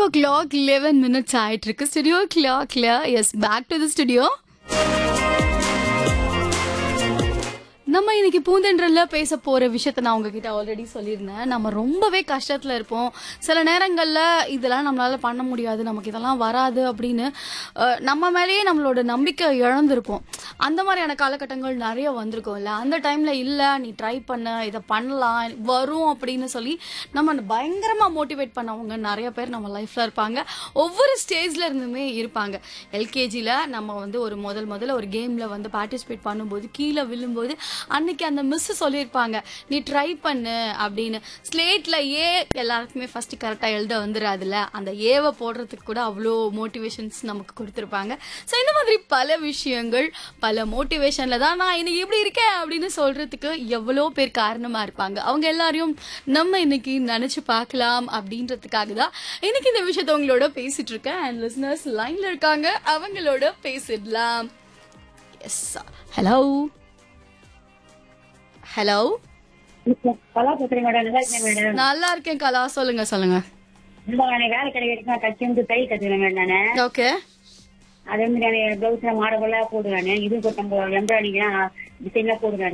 five o'clock eleven minutes ஆயிட்டு இருக்கு studio கிளாக்ல yes back to the studio நம்ம இன்னைக்கு பூந்தென்றல்ல பேச போற விஷயத்த நான் உங்ககிட்ட ஆல்ரெடி சொல்லியிருந்தேன் நம்ம ரொம்பவே கஷ்டத்துல இருப்போம் சில நேரங்கள்ல இதெல்லாம் நம்மளால பண்ண முடியாது நமக்கு இதெல்லாம் வராது அப்படின்னு அஹ், நம்ம மேலேயே நம்மளோட நம்பிக்கை இழந்திருப்போம் அந்த மாதிரியான காலகட்டங்கள் நிறைய வந்திருக்கும்ல அந்த டைம்ல இல்ல நீ ட்ரை பண்ண இதை பண்ணலாம் வரும் அப்படின்னு சொல்லி நம்ம பயங்கரமா மோட்டிவேட் பண்ணவங்க நிறைய பேர் நம்ம லைஃப்ல இருப்பாங்க ஒவ்வொரு ஸ்டேஜ்ல இருந்துமே இருப்பாங்க எல்கேஜில நம்ம வந்து ஒரு முதல் முதல்ல ஒரு கேம்ல வந்து பார்ட்டிசிபேட் பண்ணும்போது கீழே விழும்போது அன்னைக்கு அந்த மிஸ் சொல்லியிருப்பாங்க நீ ட்ரை பண்ணு அப்படின்னு ஸ்லேட்ல ஏ எல்லாருக்குமே ஃபர்ஸ்ட் கரெக்டா எழுத வந்துடாதுல அந்த ஏவை போடுறதுக்கு கூட அவ்வளோ மோட்டிவேஷன்ஸ் நமக்கு கொடுத்துருப்பாங்க ஸோ இந்த மாதிரி பல விஷயங்கள் பல மோட்டிவேஷன்ல தான் நான் இன்னைக்கு இப்படி இருக்கேன் அப்படின்னு சொல்றதுக்கு எவ்வளோ பேர் காரணமா இருப்பாங்க அவங்க எல்லாரையும் நம்ம இன்னைக்கு நினைச்சு பார்க்கலாம் அப்படின்றதுக்காக தான் இன்னைக்கு இந்த விஷயத்த உங்களோட பேசிட்டு இருக்கேன் அண்ட் லிசனர்ஸ் லைன்ல இருக்காங்க அவங்களோட பேசிடலாம் எஸ் ஹலோ ஹலோ கலா பேசுறேன் மேடம் நல்லா இருக்கேன் மேடம் நல்லா இருக்கேன் கலா சொல்லுங்க சொல்லுங்க இந்த நான் வேலை கிடைக்கிறதுக்கு நான் கட்சி வந்து தை கத்துக்கிறேன் மேடம் நானு ஓகே அதே மாதிரி நான் பிளவுஸ்ல மாடபெல்லாம் போடுவேன் இது கொஞ்சம் எம்ப்ராய்டிங்லாம் டிசைன்லாம் போடுவேன்